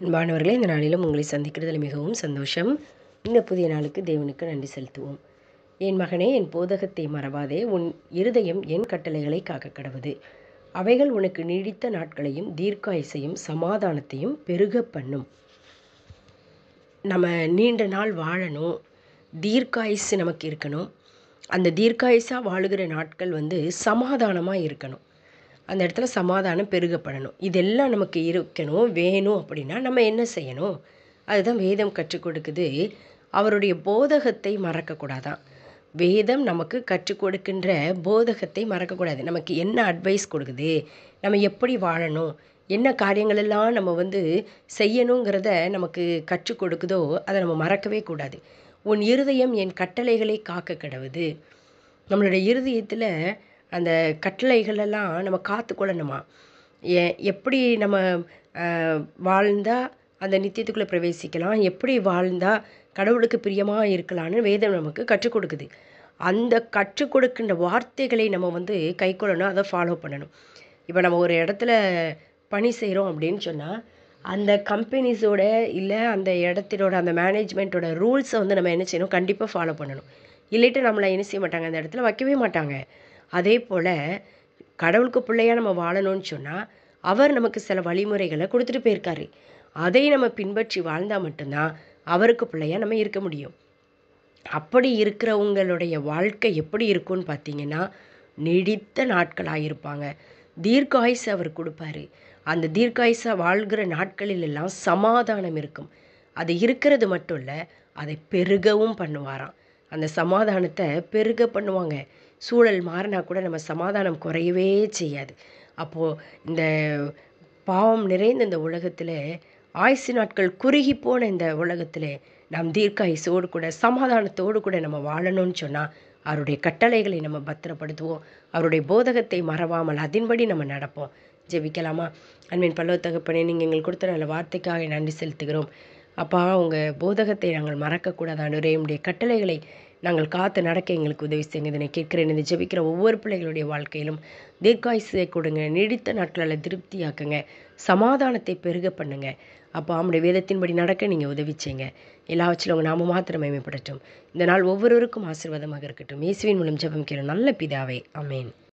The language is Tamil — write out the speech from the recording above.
அன்பானவர்களே இந்த நாளிலும் உங்களை சந்திக்கிறதில் மிகவும் சந்தோஷம் இந்த புதிய நாளுக்கு தேவனுக்கு நன்றி செலுத்துவோம் என் மகனே என் போதகத்தை மறவாதே உன் இருதயம் என் கட்டளைகளை காக்க கடவுது அவைகள் உனக்கு நீடித்த நாட்களையும் தீர்க்காயுசையும் சமாதானத்தையும் பெருக பண்ணும் நம்ம நீண்ட நாள் வாழணும் தீர்க்காயுசு நமக்கு இருக்கணும் அந்த தீர்க்காயுசாக வாழுகிற நாட்கள் வந்து சமாதானமாக இருக்கணும் அந்த இடத்துல சமாதானம் பெருகப்படணும் இதெல்லாம் நமக்கு இருக்கணும் வேணும் அப்படின்னா நம்ம என்ன செய்யணும் அதுதான் வேதம் கற்றுக் கொடுக்குது அவருடைய போதகத்தை மறக்கக்கூடாதான் வேதம் நமக்கு கற்றுக் கொடுக்கின்ற போதகத்தை மறக்கக்கூடாது நமக்கு என்ன அட்வைஸ் கொடுக்குது நம்ம எப்படி வாழணும் என்ன காரியங்களெல்லாம் நம்ம வந்து செய்யணுங்கிறத நமக்கு கற்றுக் கொடுக்குதோ அதை நம்ம மறக்கவே கூடாது உன் இருதயம் என் கட்டளைகளை காக்க கிடவுது நம்மளுடைய இருதயத்தில் அந்த கட்டளைகளெல்லாம் நம்ம காத்துக்கொள்ளணுமா எ எப்படி நம்ம வாழ்ந்தால் அந்த நித்தியத்துக்குள்ளே பிரவேசிக்கலாம் எப்படி வாழ்ந்தால் கடவுளுக்கு பிரியமாக இருக்கலான்னு வேதம் நமக்கு கற்றுக் கொடுக்குது அந்த கற்றுக் கொடுக்கின்ற வார்த்தைகளை நம்ம வந்து கை கொள்ளணும் அதை ஃபாலோ பண்ணணும் இப்போ நம்ம ஒரு இடத்துல பணி செய்கிறோம் அப்படின்னு சொன்னால் அந்த கம்பெனிஸோட இல்லை அந்த இடத்தினோட அந்த மேனேஜ்மெண்ட்டோட ரூல்ஸை வந்து நம்ம என்ன செய்யணும் கண்டிப்பாக ஃபாலோ பண்ணணும் இல்லைட்டு நம்மளை என்ன செய்ய மாட்டாங்க அந்த இடத்துல வைக்கவே மாட்டாங்க அதே போல் கடவுளுக்கு பிள்ளையாக நம்ம வாழணும்னு சொன்னால் அவர் நமக்கு சில வழிமுறைகளை கொடுத்துட்டு போயிருக்காரு அதை நம்ம பின்பற்றி வாழ்ந்தால் மட்டும்தான் அவருக்கு பிள்ளையாக நம்ம இருக்க முடியும் அப்படி இருக்கிறவங்களுடைய வாழ்க்கை எப்படி இருக்கும்னு பார்த்தீங்கன்னா நீடித்த நாட்களாக இருப்பாங்க தீர்க்காயுசு அவர் கொடுப்பாரு அந்த தீர்க்காயுசாக வாழ்கிற நாட்களில் எல்லாம் சமாதானம் இருக்கும் அது இருக்கிறது மட்டும் இல்லை அதை பெருகவும் பண்ணுவாராம் அந்த சமாதானத்தை பெருக பண்ணுவாங்க சூழல் மாறினா கூட நம்ம சமாதானம் குறையவே செய்யாது அப்போது இந்த பாவம் நிறைந்த இந்த உலகத்தில் ஆயுசு நாட்கள் குறுகி போன இந்த உலகத்தில் நாம் தீர்க்காயுசோடு கூட சமாதானத்தோடு கூட நம்ம வாழணும்னு சொன்னால் அவருடைய கட்டளைகளை நம்ம பத்திரப்படுத்துவோம் அவருடைய போதகத்தை மறவாமல் அதன்படி நம்ம நடப்போம் ஜெபிக்கலாமா அன்பின் பல்லவ தகப்பனே நீங்கள் எங்களுக்கு கொடுத்த நல்ல வார்த்தைக்காக நன்றி செலுத்துகிறோம் அப்பா உங்கள் போதகத்தை நாங்கள் மறக்கக்கூடாது அனுரே உடைய கட்டளைகளை நாங்கள் காத்து நடக்க எங்களுக்கு உதவி செய்யுங்க இதனை கேட்கிறேன் இந்த ஜெபிக்கிற ஒவ்வொரு பிள்ளைகளுடைய வாழ்க்கையிலும் தீர்க்காயுசை கொடுங்க நீடித்த நாட்களில் திருப்தியாக்குங்க சமாதானத்தை பெருக பண்ணுங்க அப்போ அவனுடைய வேதத்தின்படி நடக்க நீங்கள் உதவி செய்யுங்க எல்லாவற்றிலும் உங்கள் நாம மாத்திரம் மேம்படட்டும் இந்த நாள் ஒவ்வொருவருக்கும் ஆசீர்வாதமாக இருக்கட்டும் இயேசுவின் மூலம் ஜெபம் கேளும் நல்ல பிதாவே அமேன்